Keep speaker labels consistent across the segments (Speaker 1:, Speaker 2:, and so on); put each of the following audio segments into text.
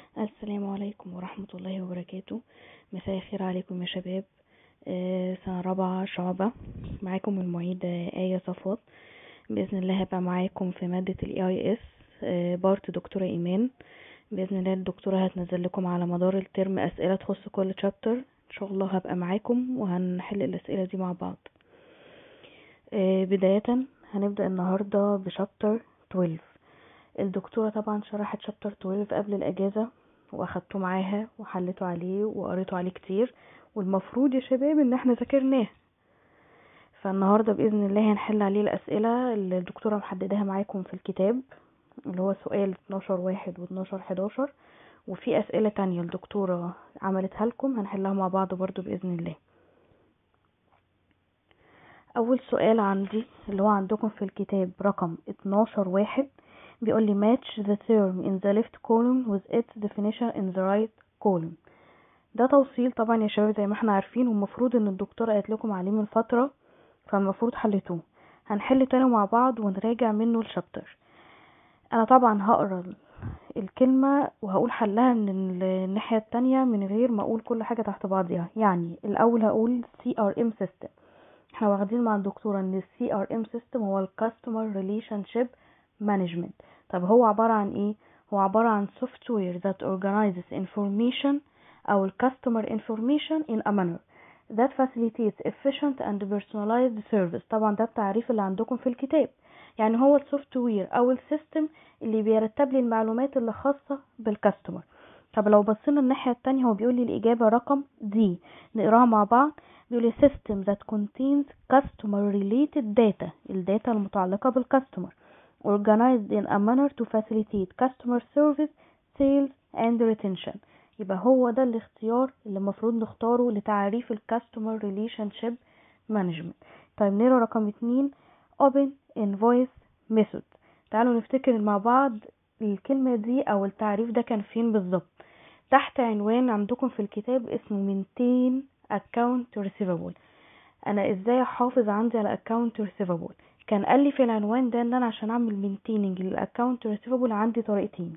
Speaker 1: السلام عليكم ورحمة الله وبركاته مساء الخير عليكم يا شباب آه، سنة رابعة شعبة معاكم المعيدة آية صفوت بإذن الله هبقى معاكم في مادة ال EIS آه، بارت دكتورة إيمان بإذن الله الدكتورة هتنزل لكم على مدار الترم أسئلة تخص كل شابتر إن شاء الله هبقى معاكم وهنحل الأسئلة دي مع بعض آه، بداية هنبدأ النهاردة بشابتر 12 الدكتورة طبعا شرحت شابتر 12 قبل الأجازة واخدته معاها وحلته عليه وقريته عليه كتير والمفروض يا شباب ان احنا ذاكرناه فالنهاردة بإذن الله هنحل عليه الأسئلة اللي الدكتورة محددها معاكم في الكتاب اللي هو سؤال 12 واحد و 12 11 وفي أسئلة تانية الدكتورة عملتها لكم هنحلها مع بعض برضو بإذن الله أول سؤال عندي اللي هو عندكم في الكتاب رقم 12 واحد بيقول لي match the term in the left column with its definition in the right column ده توصيل طبعا يا شباب زي ما احنا عارفين والمفروض ان الدكتورة قالت لكم عليه من فترة فالمفروض حلتوه هنحل تاني مع بعض ونراجع منه الشابتر انا طبعا هقرا الكلمة وهقول حلها من الناحية التانية من غير ما اقول كل حاجة تحت بعضها يعني الاول هقول CRM system احنا واخدين مع الدكتورة ان ال CRM system هو ال Customer Relationship Management طب هو عبارة عن ايه هو عبارة عن software that organizes information او ال customer information in a manner that facilitates efficient and personalized service طبعا ده التعريف اللي عندكم في الكتاب يعني هو السوفت وير او السيستم اللي بيرتب لي المعلومات اللي خاصة بالكاستمر طب لو بصينا الناحية التانية هو بيقول لي الإجابة رقم دي نقراها مع بعض بيقول لي system that contains customer related data الداتا المتعلقة بالكاستمر organized in a manner to facilitate customer service, sales and retention يبقى هو ده الاختيار اللي المفروض نختاره لتعريف ال Customer Relationship Management طيب نقرا رقم اتنين Open Invoice Method تعالوا نفتكر مع بعض الكلمة دي أو التعريف ده كان فين بالظبط تحت عنوان عندكم في الكتاب اسمه Maintain Account Receivable أنا إزاي أحافظ عندي على Account Receivable كان قال لي في العنوان ده ان انا عشان اعمل مينتيننج للاكونت ريسيفبل عندي طريقتين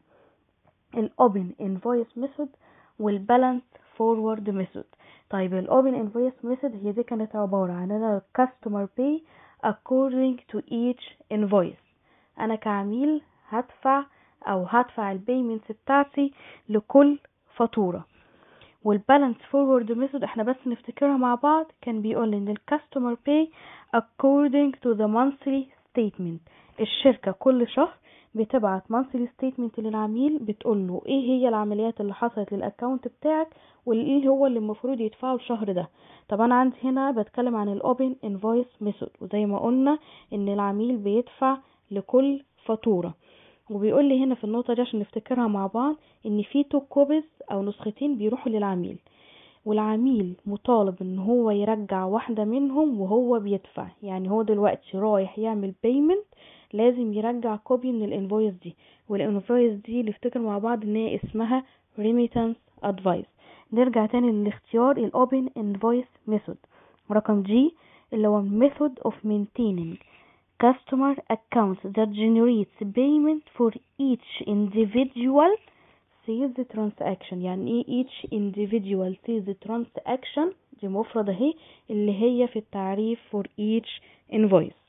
Speaker 1: الاوبن انفويس ميثود والبالانس فورورد ميثود طيب الاوبن انفويس ميثود هي دي كانت عباره عن انا الكاستمر باي according to each invoice انا كعميل هدفع او هدفع البيمنتس بتاعتي لكل فاتوره والبالانس فورورد ميثود احنا بس نفتكرها مع بعض كان بيقول ان الكاستمر باي according to the monthly statement الشركة كل شهر بتبعت monthly statement للعميل بتقول له ايه هي العمليات اللي حصلت للاكونت بتاعك وايه هو اللي المفروض يدفعه الشهر ده طب انا عندي هنا بتكلم عن الاوبن انفويس ميثود وزي ما قلنا ان العميل بيدفع لكل فاتورة وبيقول لي هنا في النقطة دي عشان نفتكرها مع بعض ان في تو كوبيز او نسختين بيروحوا للعميل والعميل مطالب ان هو يرجع واحدة منهم وهو بيدفع يعني هو دلوقتي رايح يعمل بيمنت لازم يرجع كوبي من الانفويس دي والانفويس دي نفتكر مع بعض ان هي اسمها remittance advice نرجع تاني للاختيار الاوبن انفويس ميثود رقم جي اللي هو method of maintaining customer accounts that generates payment for each individual sales transaction يعني ايه each individual sales transaction دي مفرد اهي اللي هي في التعريف for each invoice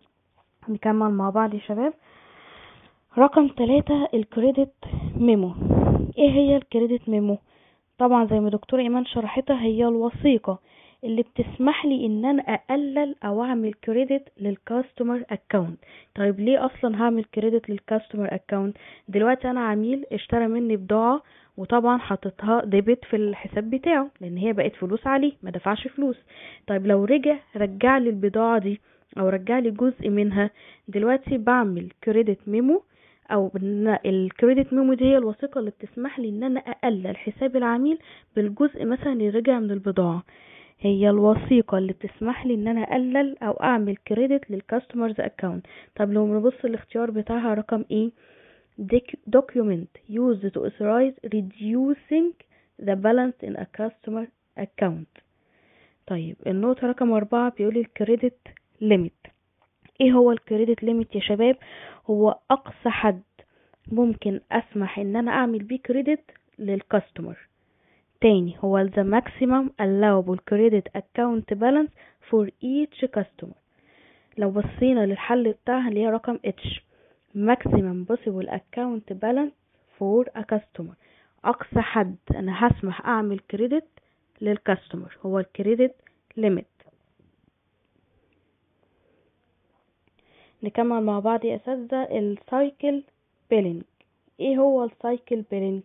Speaker 1: نكمل مع بعض يا شباب رقم ثلاثة الكريدت ميمو ايه هي الكريدت ميمو طبعا زي ما دكتور ايمان شرحتها هي الوثيقة اللي بتسمح لي ان انا اقلل او اعمل كريدت للكاستمر اكونت طيب ليه اصلا هعمل كريدت للكاستمر اكونت دلوقتي انا عميل اشترى مني بضاعة وطبعا حطيتها ديبت في الحساب بتاعه لان هي بقت فلوس عليه ما دفعش فلوس طيب لو رجع رجع لي البضاعة دي او رجع لي جزء منها دلوقتي بعمل كريدت ميمو او الكريدت ميمو دي هي الوثيقة اللي بتسمح لي ان انا اقلل حساب العميل بالجزء مثلا اللي رجع من البضاعة هي الوثيقة اللي بتسمح لي ان انا اقلل او اعمل كريدت للكاستمرز اكونت طب لو نبص الاختيار بتاعها رقم ايه document used to authorize reducing the balance in a customer account طيب النقطة رقم أربعة بيقول الكريدت ليميت ايه هو الكريدت ليميت يا شباب هو اقصى حد ممكن اسمح ان انا اعمل بيه كريدت للكاستمر تاني هو the maximum allowable credit account balance for each customer لو بصينا للحل بتاعها اللي هي رقم H maximum possible account balance for a customer أقصى حد أنا هسمح أعمل كريدت للكاستمر هو الكريدت ليميت نكمل مع بعض يا أساتذة السايكل بيلينج ايه هو السايكل بيلينج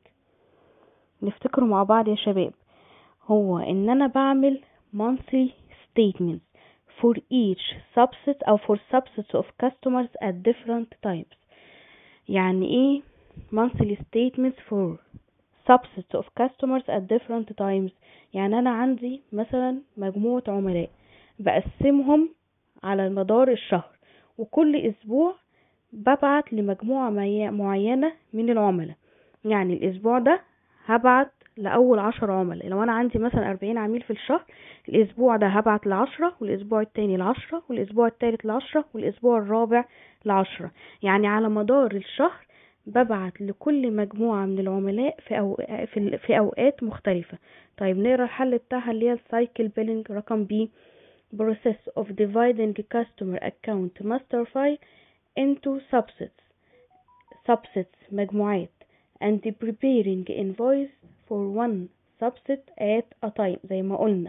Speaker 1: نفتكره مع بعض يا شباب هو ان انا بعمل monthly statements for each subset او for subsets of customers at different times يعني ايه monthly statements for subsets of customers at different times يعني انا عندي مثلا مجموعة عملاء بقسمهم على مدار الشهر وكل اسبوع ببعت لمجموعة معينة من العملاء يعني الاسبوع ده هبعت لأول عشر عملاء لو أنا عندي مثلا أربعين عميل في الشهر الأسبوع ده هبعت لعشرة والأسبوع التاني لعشرة والأسبوع التالت لعشرة والأسبوع الرابع لعشرة يعني على مدار الشهر ببعت لكل مجموعة من العملاء في, أو... في, في أوقات مختلفة طيب نقرا الحل بتاعها اللي هي السايكل بيلينج رقم بي process of dividing customer account master file into subsets subsets مجموعات and preparing invoice for one subset at a time زي ما قلنا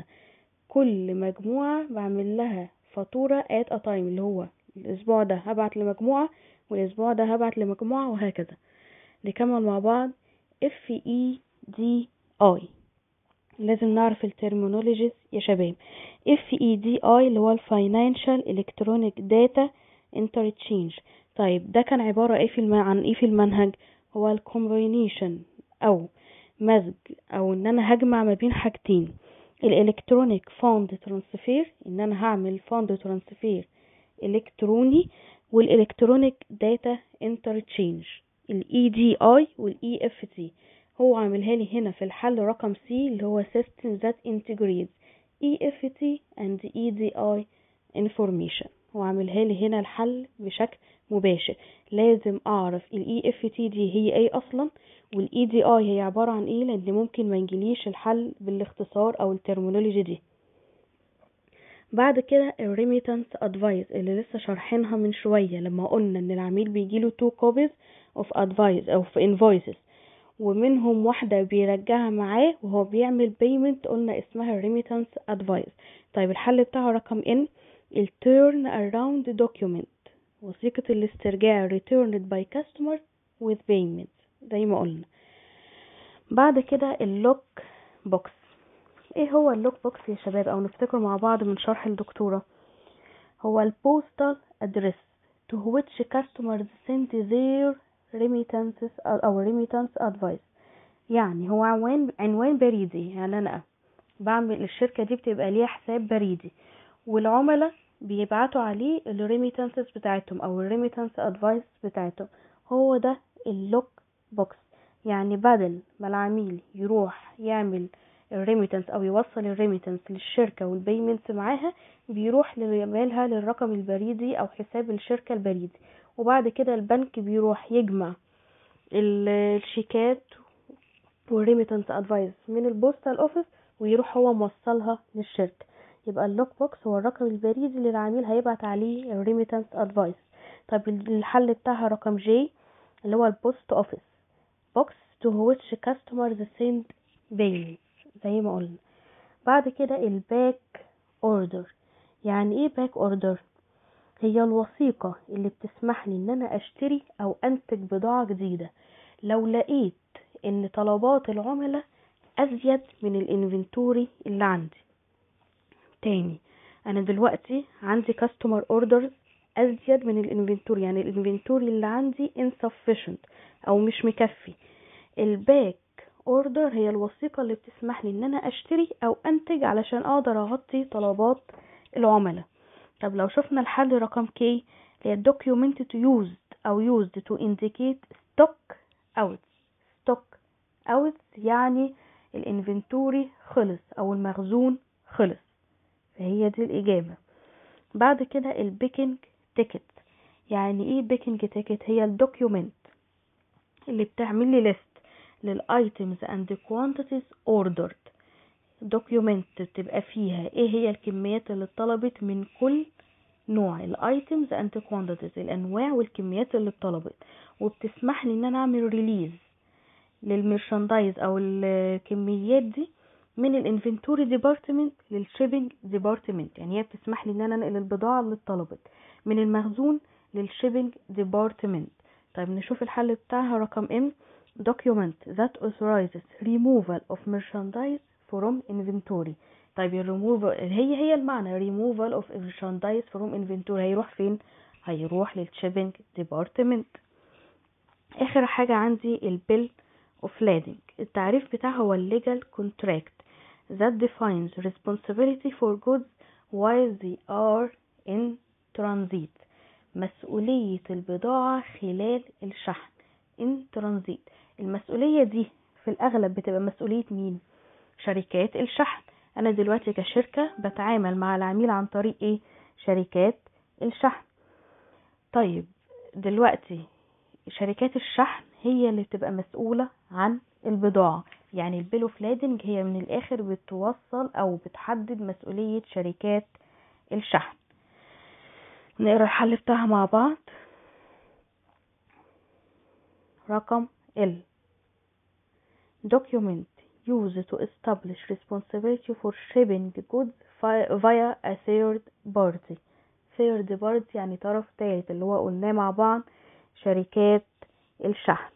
Speaker 1: كل مجموعة بعمل لها فاتورة at a time اللي هو الأسبوع ده هبعت لمجموعة والأسبوع ده هبعت لمجموعة وهكذا نكمل مع بعض F E D I لازم نعرف الترمينولوجيز يا شباب F E D I اللي هو الفاينانشال الكترونيك داتا interchange طيب ده كان عبارة ايه في الم... عن ايه في المنهج هو الكومبينيشن او مزج او ان انا هجمع ما بين حاجتين الالكترونيك فاند ترانسفير ان انا هعمل فاند ترانسفير الكتروني والالكترونيك داتا انترتشينج الاي دي اي والاي اف تي هو عاملها لي هنا في الحل رقم سي اللي هو system that integrates EFT and EDI information هو عاملها لي هنا الحل بشكل مباشر لازم اعرف ال EFT دي هي ايه اصلا وال EDI هي عبارة عن ايه لان ممكن ما يجيليش الحل بالاختصار او الترمينولوجي دي بعد كده الريميتانس ادفايس اللي لسه شارحينها من شوية لما قلنا ان العميل بيجيله two copies of advice او في invoices ومنهم واحدة بيرجعها معاه وهو بيعمل payment قلنا اسمها remittance advice طيب الحل بتاعه رقم ان ال turn around document وثيقة الاسترجاع returned by customer with payment زي ما قلنا بعد كده اللوك بوكس ايه هو اللوك بوكس يا شباب او نفتكر مع بعض من شرح الدكتورة هو البوستال ادريس to which customers send their remittances او remittance advice يعني هو عنوان عنوان بريدي يعني انا بعمل الشركة دي بتبقى ليها حساب بريدي والعملاء بيبعتوا عليه الريميتانسز بتاعتهم او الريميتانس ادفايس بتاعتهم هو ده اللوك بوكس يعني بدل ما العميل يروح يعمل الريميتانس او يوصل الريميتانس للشركة والبيمنت معاها بيروح يعملها للرقم البريدي او حساب الشركة البريدي وبعد كده البنك بيروح يجمع الشيكات والريميتانس ادفايس من البوستال اوفيس ويروح هو موصلها للشركة يبقى اللوك بوكس هو الرقم البريدي اللي العميل هيبعت عليه الريميتانس ادفايس طب الحل بتاعها رقم جي اللي هو البوست اوفيس بوكس to which customers send payments زي ما قلنا بعد كده الباك اوردر يعني ايه باك اوردر هي الوثيقة اللي بتسمح لي ان انا اشتري او انتج بضاعة جديدة لو لقيت ان طلبات العملاء ازيد من الانفنتوري اللي عندي تاني انا دلوقتي عندي كاستمر اوردرز ازيد من الانفنتوري يعني الانفنتوري اللي عندي insufficient او مش مكفي الباك اوردر هي الوثيقة اللي بتسمح لي ان انا اشتري او انتج علشان اقدر اغطي طلبات العملاء طب لو شفنا الحل رقم K اللي هي document to used او used to indicate stock out stock out يعني الانفنتوري خلص او المخزون خلص فهي دي الاجابة بعد كده البيكنج تيكت يعني ايه بيكنج تيكت هي الدوكيومنت اللي بتعمل لي ليست للايتمز and quantities ordered document بتبقى فيها ايه هي الكميات اللي اتطلبت من كل نوع الايتمز and quantities الانواع والكميات اللي اتطلبت وبتسمح لي ان انا اعمل ريليز للميرشاندايز او الكميات دي من الانفنتوري ديبارتمنت للشيبنج ديبارتمنت يعني هي بتسمح لي ان انا انقل البضاعه اللي اتطلبت من المخزون للشيبنج ديبارتمنت طيب نشوف الحل بتاعها رقم ام document that authorizes removal of merchandise from inventory طيب الريموفال هي هي المعنى removal of merchandise from inventory هيروح فين هيروح للشيبنج ديبارتمنت اخر حاجة عندي البيل of lading التعريف بتاعها هو legal contract that defines responsibility for goods while they are in transit مسؤولية البضاعة خلال الشحن in transit المسؤولية دي في الأغلب بتبقى مسؤولية مين؟ شركات الشحن أنا دلوقتي كشركة بتعامل مع العميل عن طريق إيه؟ شركات الشحن طيب دلوقتي شركات الشحن هي اللي بتبقى مسؤولة عن البضاعة يعني البيل اوف لادنج هي من الآخر بتوصل أو بتحدد مسؤولية شركات الشحن نقرا الحل بتاعها مع بعض رقم ال document used to establish responsibility for shipping goods via a third party third party يعني طرف ثالث اللي هو قلناه مع بعض شركات الشحن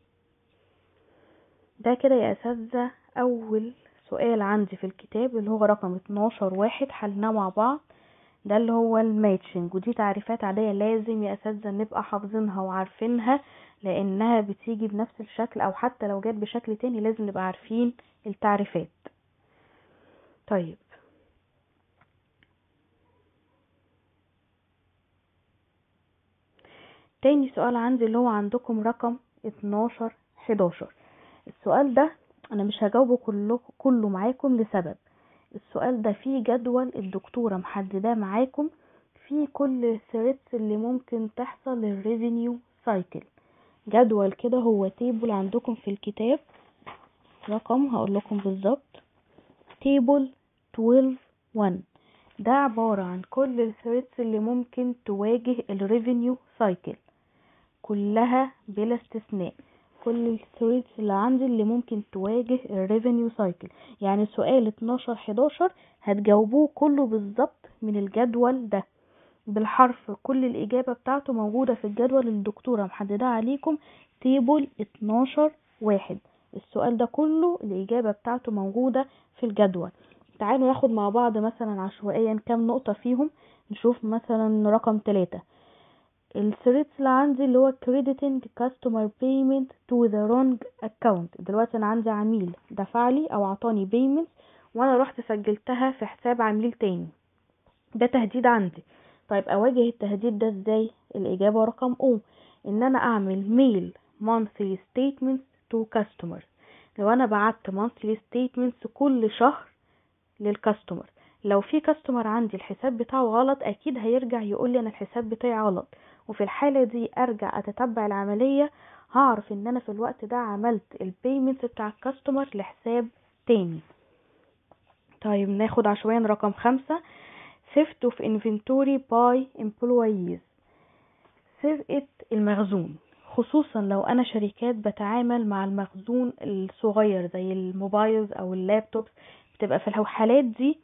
Speaker 1: ده كده يا اساتذه اول سؤال عندي في الكتاب اللي هو رقم 12 واحد حلناه مع بعض ده اللي هو الماتشنج ودي تعريفات عادية لازم يا اساتذة نبقى حافظينها وعارفينها لانها بتيجي بنفس الشكل او حتى لو جت بشكل تاني لازم نبقى عارفين التعريفات طيب تاني سؤال عندي اللي هو عندكم رقم 12 11 السؤال ده انا مش هجاوبه كله كله معاكم لسبب السؤال ده فيه جدول الدكتورة محدداه معاكم فيه كل الثريتس اللي ممكن تحصل للريفينيو سايكل جدول كده هو تيبل عندكم في الكتاب رقم هقول لكم بالظبط تيبل 12 1 ده عبارة عن كل الثريتس اللي ممكن تواجه الريفينيو سايكل كلها بلا استثناء كل الثريدز اللي عندي اللي ممكن تواجه الريفينيو سايكل يعني سؤال 12 11 هتجاوبوه كله بالظبط من الجدول ده بالحرف كل الإجابة بتاعته موجودة في الجدول اللي الدكتورة محددة عليكم تيبل 12 واحد السؤال ده كله الإجابة بتاعته موجودة في الجدول تعالوا ناخد مع بعض مثلا عشوائيا كام نقطة فيهم نشوف مثلا رقم 3 الثريدز اللي عندي اللي هو crediting customer payment to the wrong account دلوقتي انا عندي عميل دفع لي او عطاني payment وانا رحت سجلتها في حساب عميل تاني ده تهديد عندي طيب اواجه التهديد ده ازاي الاجابة رقم او ان انا اعمل ميل monthly statements to customers لو انا بعت monthly statements كل شهر للكاستمر لو في كاستمر عندي الحساب بتاعه غلط اكيد هيرجع يقول لي انا الحساب بتاعي غلط وفي الحالة دي ارجع اتتبع العملية هعرف ان انا في الوقت ده عملت البيمنت بتاع الكاستمر لحساب تاني طيب ناخد عشوائيا رقم خمسة theft of inventory by employees سرقة المخزون خصوصا لو انا شركات بتعامل مع المخزون الصغير زي الموبايلز او اللابتوبس بتبقى في الحالات دي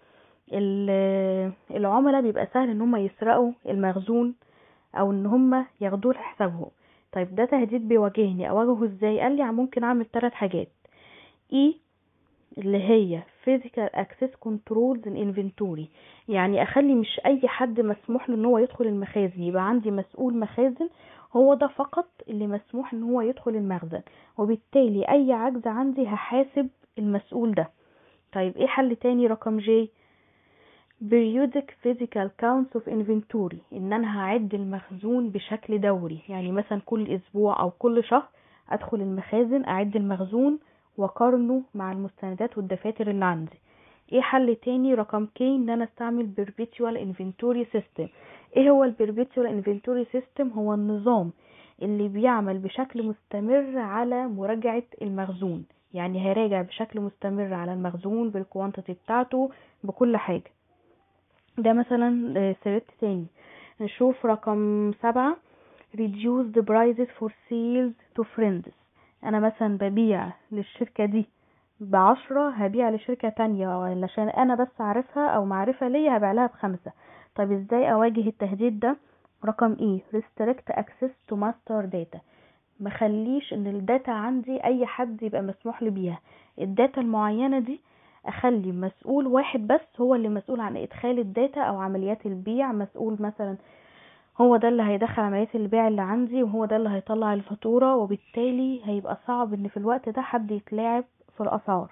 Speaker 1: العملاء بيبقى سهل ان هم يسرقوا المخزون او ان هم ياخدوه لحسابهم طيب ده تهديد بيواجهني اواجهه ازاي قال لي ممكن اعمل ثلاث حاجات اي اللي هي physical access controls in inventory يعني اخلي مش اي حد مسموح له ان هو يدخل المخازن يبقى عندي مسؤول مخازن هو ده فقط اللي مسموح ان هو يدخل المخزن وبالتالي اي عجز عندي هحاسب المسؤول ده طيب ايه حل تاني رقم جي periodic physical counts of inventory ان انا هعد المخزون بشكل دوري يعني مثلا كل اسبوع او كل شهر ادخل المخازن اعد المخزون واقارنه مع المستندات والدفاتر اللي عندي ايه حل تاني رقم كي ان انا استعمل perpetual inventory system ايه هو ال perpetual inventory system هو النظام اللي بيعمل بشكل مستمر على مراجعة المخزون يعني هيراجع بشكل مستمر على المخزون بالكوانتيتي بتاعته بكل حاجة ده مثلا آه، ثريد تاني نشوف رقم سبعة reduce the prices for sales to friends انا مثلا ببيع للشركة دي بعشرة هبيع لشركة تانية علشان انا بس عارفها او معرفة ليا هبيع لها بخمسة طب ازاي اواجه التهديد ده رقم ايه restrict access to master data مخليش ان الداتا عندي اي حد يبقى مسموح لي بيها الداتا المعينة دي اخلي مسؤول واحد بس هو اللي مسؤول عن ادخال الداتا او عمليات البيع مسؤول مثلا هو ده اللي هيدخل عمليات البيع اللي عندي وهو ده اللي هيطلع الفاتورة وبالتالي هيبقى صعب ان في الوقت ده حد يتلاعب في الاسعار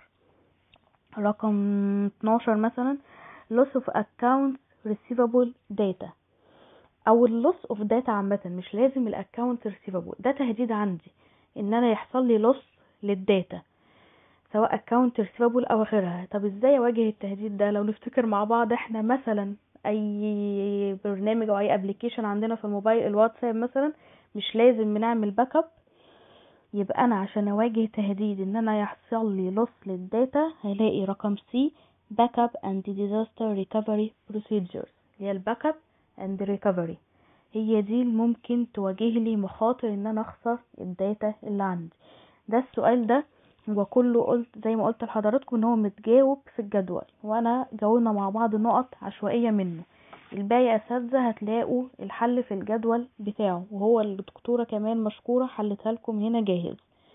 Speaker 1: رقم 12 مثلا loss of accounts receivable data او اللوس اوف داتا عامه مش لازم الاكونت ريسيفبل ده تهديد عندي ان انا يحصل لي لوس للداتا سواء اكونت ريسيفبل او غيرها طب ازاي اواجه التهديد ده لو نفتكر مع بعض احنا مثلا اي برنامج او اي ابلكيشن عندنا في الموبايل الواتساب مثلا مش لازم بنعمل باك اب يبقى انا عشان اواجه تهديد ان انا يحصل لي لوس للداتا هلاقي رقم سي باك اب اند ديزاستر ريكفري بروسيجرز اللي هي الباك اب اند ريكفري هي دي اللي ممكن تواجه لي مخاطر ان انا اخسر الداتا اللي عندي ده السؤال ده هو كله قلت زي ما قلت لحضراتكم ان هو متجاوب في الجدول وانا جاوبنا مع بعض نقط عشوائية منه الباقي يا اساتذه هتلاقوا الحل في الجدول بتاعه وهو الدكتورة كمان مشكورة حلتها لكم هنا جاهز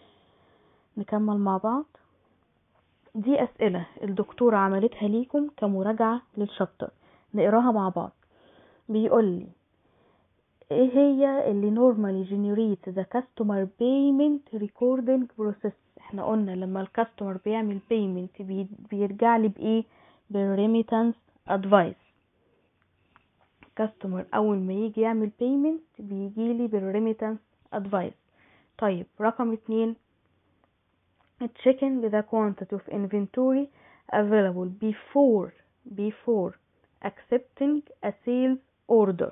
Speaker 1: نكمل مع بعض دي اسئلة الدكتورة عملتها ليكم كمراجعة للشابتر نقراها مع بعض بيقول لي ايه هي اللي normally generate the customer payment recording process احنا قلنا لما الكاستمر بيعمل payment بي بيرجع لي بايه بالريميتانس ادفايس كاستمر اول ما يجي يعمل payment بيجي لي بالريميتانس ادفايس طيب رقم اتنين checking the quantity of inventory available before before accepting a sales order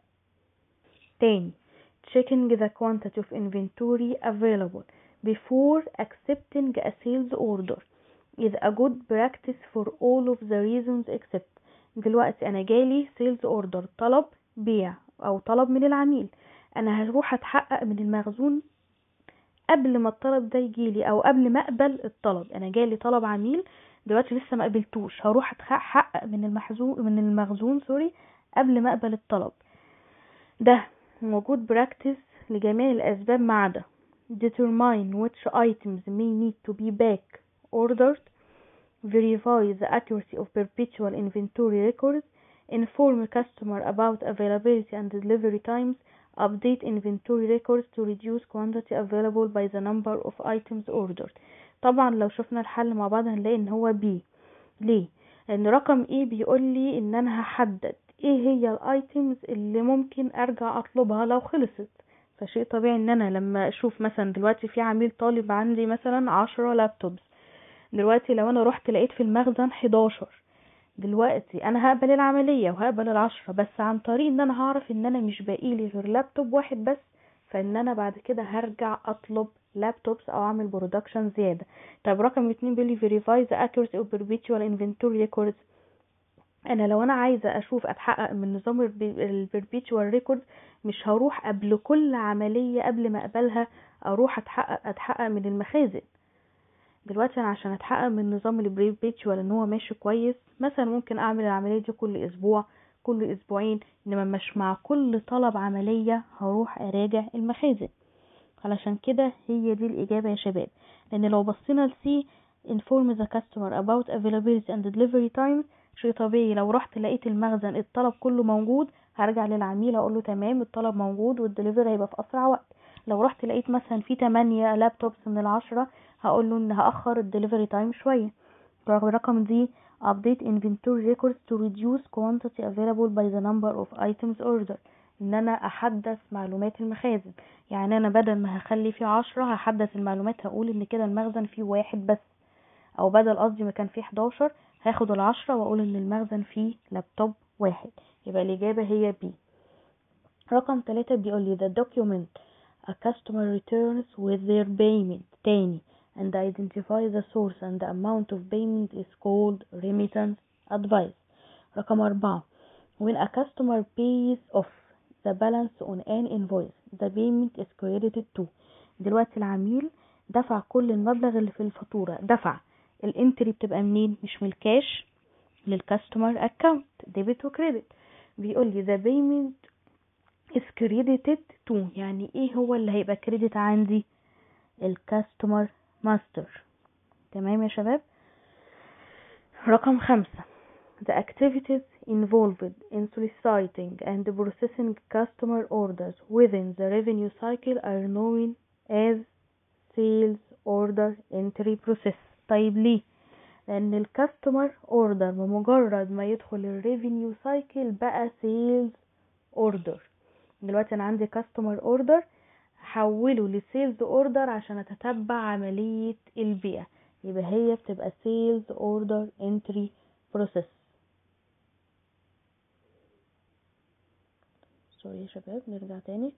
Speaker 1: تاني checking the quantity of inventory available before accepting a sales order is a good practice for all of the reasons except دلوقتي انا جالي sales order طلب بيع او طلب من العميل انا هروح اتحقق من المخزون قبل ما الطلب ده يجيلي او قبل ما اقبل الطلب انا جالي طلب عميل دلوقتي لسه ما قبلتوش هروح اتحقق من المحزون من المخزون سوري قبل ما اقبل الطلب ده موجود براكتس لجميع الاسباب ما عدا determine which items may need to be back ordered verify the accuracy of perpetual inventory records inform customer about availability and delivery times update inventory records to reduce quantity available by the number of items ordered طبعا لو شفنا الحل مع بعض هنلاقي ان هو بي ليه لان رقم ايه بيقول لي ان انا هحدد ايه هي الايتمز اللي ممكن ارجع اطلبها لو خلصت فشيء طبيعي ان انا لما اشوف مثلا دلوقتي في عميل طالب عندي مثلا عشرة لابتوبس دلوقتي لو انا رحت لقيت في المخزن حداشر دلوقتي انا هقبل العملية وهقبل العشرة بس عن طريق ان انا هعرف ان انا مش باقيلي غير لابتوب واحد بس فان انا بعد كده هرجع اطلب لابتوبس او اعمل برودكشن زيادة طب رقم اتنين بيقولي verify the accuracy of perpetual inventory records انا لو انا عايزة اشوف اتحقق من نظام البربيتوال ريكورد مش هروح قبل كل عملية قبل ما اقبلها اروح اتحقق اتحقق من المخازن دلوقتي انا عشان اتحقق من نظام البريبيتوال ان هو ماشي كويس مثلا ممكن اعمل العملية دي كل اسبوع كل اسبوعين انما مش مع كل طلب عملية هروح اراجع المخازن علشان كده هي دي الاجابة يا شباب لان لو بصينا لسي inform the customer about availability and delivery times شيء طبيعي لو رحت لقيت المخزن الطلب كله موجود هرجع للعميل اقول له تمام الطلب موجود والدليفري هيبقى في اسرع وقت لو رحت لقيت مثلا في 8 لابتوبس من العشرة هقول له ان هاخر الدليفري تايم شويه رقم دي update inventory records to reduce quantity available by the number of items ordered ان انا احدث معلومات المخازن يعني انا بدل ما هخلي فيه عشرة هحدث المعلومات هقول ان كده المخزن فيه واحد بس او بدل قصدي ما كان فيه 11 هاخد العشرة واقول ان المخزن فيه لابتوب واحد يبقى الاجابة هي بي رقم ثلاثة بيقول لي the document a customer returns with their payment تاني and identify the source and the amount of payment is called remittance advice رقم أربعة when a customer pays off the balance on an invoice the payment is credited to دلوقتي العميل دفع كل المبلغ اللي في الفاتورة دفع الانتري بتبقى منين مش من الكاش للكاستمر اكاونت ديبت وكريدت بيقول لي the payment is credited to يعني ايه هو اللي هيبقى كريدت عندي الكاستمر ماستر تمام يا شباب رقم خمسة the activities involved in soliciting and processing customer orders within the revenue cycle are known as sales order entry process طيب ليه لان الكاستمر اوردر بمجرد ما يدخل الريفينيو سايكل بقى سيلز اوردر دلوقتي انا عندي كاستمر اوردر حوله لسيلز اوردر عشان اتتبع عملية البيع يبقى هي بتبقى سيلز اوردر انتري بروسيس سوري يا شباب نرجع تاني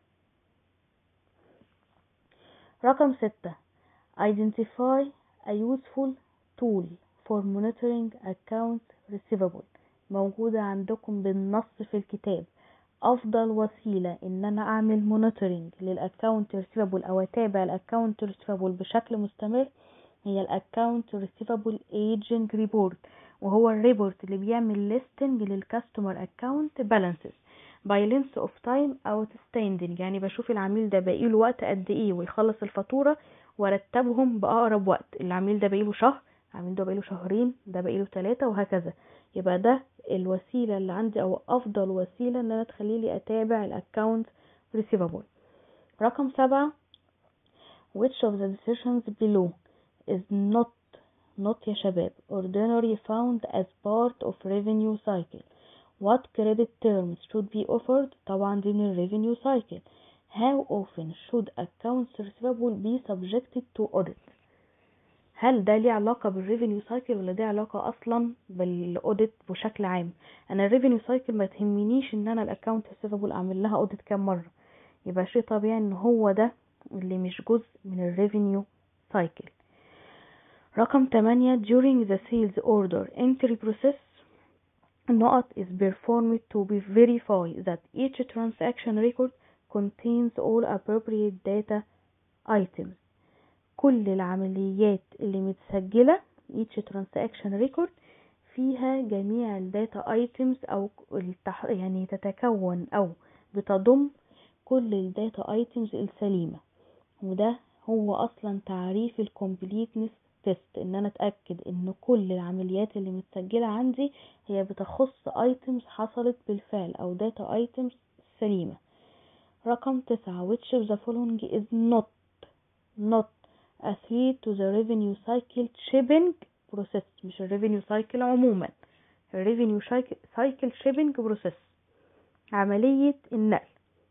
Speaker 1: رقم ستة identify a useful tool for monitoring accounts receivable موجودة عندكم بالنص في الكتاب افضل وسيلة ان انا اعمل مونيتورنج للاكونت ريسيفبل او اتابع الاكونت ريسيفبل بشكل مستمر هي الاكونت ريسيفبل ايجنج ريبورت وهو الريبورت اللي بيعمل ليستنج للكاستمر اكونت بالانسز باي لينس اوف تايم outstanding يعني بشوف العميل ده باقيله وقت قد ايه ويخلص الفاتورة وارتبهم باقرب وقت العميل ده باقيله شهر العميل ده باقيله شهرين ده باقيله ثلاثة وهكذا يبقى ده الوسيلة اللي عندي او افضل وسيلة ان انا تخليلي اتابع الاكونت receivable رقم سبعة which of the decisions below is not not يا شباب ordinary found as part of revenue cycle what credit terms should be offered طبعا دي من revenue cycle how often should accounts receivable be subjected to audit هل ده ليه علاقة بالريفينيو سايكل ولا ده علاقة اصلا بالاوديت بشكل عام انا الريفينيو سايكل ما تهمنيش ان انا الاكونت ريسيفبل اعمل لها اوديت كام مرة يبقى شيء طبيعي ان هو ده اللي مش جزء من الريفينيو سايكل رقم 8 during the sales order entry process نقط is performed to be verify that each transaction record contains all appropriate data items كل العمليات اللي متسجلة each transaction record فيها جميع الداتا items او التح... يعني تتكون او بتضم كل الداتا items السليمة وده هو اصلا تعريف الكومبليتنس تيست ان انا اتاكد ان كل العمليات اللي متسجله عندي هي بتخص items حصلت بالفعل او data items سليمه رقم تسعة which of the following is not not a threat to the revenue cycle shipping process مش ال revenue cycle عموما ال revenue cycle shipping process عملية النقل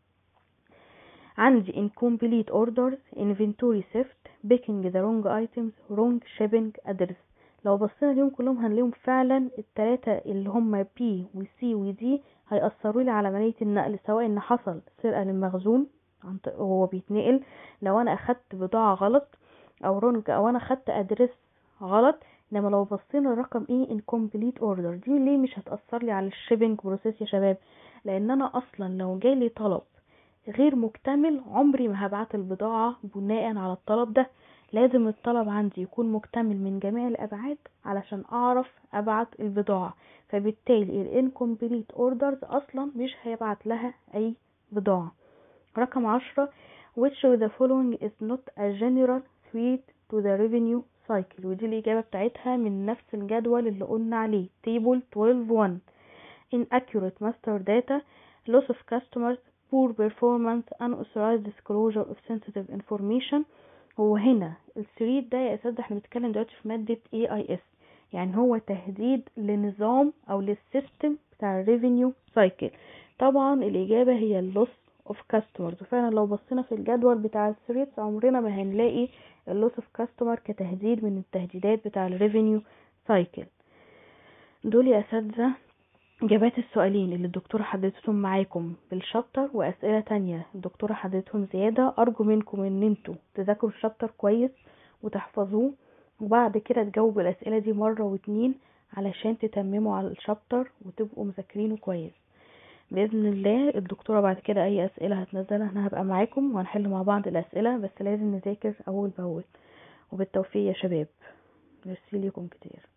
Speaker 1: عندي incomplete orders inventory theft picking the wrong items wrong shipping address لو بصينا اليوم كلهم هنلاقيهم فعلا التلاتة اللي هم B و C و D هيأثروا لي على عملية النقل سواء ان حصل سرقة للمخزون وهو بيتنقل لو انا اخدت بضاعة غلط او رونج او انا اخدت ادرس غلط انما لو بصينا الرقم ايه incomplete order دي ليه مش هتأثر لي على الشيبنج بروسيس يا شباب لان انا اصلا لو جالي طلب غير مكتمل عمري ما هبعت البضاعة بناء على الطلب ده لازم الطلب عندي يكون مكتمل من جميع الابعاد علشان اعرف ابعت البضاعة فبالتالي ال incomplete orders اصلا مش هيبعت لها اي بضاعة رقم عشرة which of the following is not a general threat to the revenue cycle ودي الإجابة بتاعتها من نفس الجدول اللي قلنا عليه table 12.1 inaccurate master data loss of customers poor performance unauthorized disclosure of sensitive information هو هنا الثريت ده يا أساتذة احنا بنتكلم دلوقتي في مادة AIS يعني هو تهديد لنظام أو للسيستم بتاع الريفينيو سايكل طبعا الإجابة هي اللوس اوف كاستمرز وفعلا لو بصينا في الجدول بتاع الثريتس عمرنا ما هنلاقي اللوس اوف كاستمر كتهديد من التهديدات بتاع الريفينيو سايكل دول يا اساتذه إجابات السؤالين اللي الدكتورة حددتهم معاكم بالشابتر وأسئلة تانية الدكتورة حددتهم زيادة أرجو منكم إن انتوا تذاكروا الشابتر كويس وتحفظوه وبعد كده تجاوبوا الأسئلة دي مرة واتنين علشان تتمموا على الشابتر وتبقوا مذاكرينه كويس بإذن الله الدكتورة بعد كده أي أسئلة هتنزلها أنا هبقى معاكم وهنحل مع بعض الأسئلة بس لازم نذاكر أول بأول وبالتوفيق يا شباب ميرسي ليكم كتير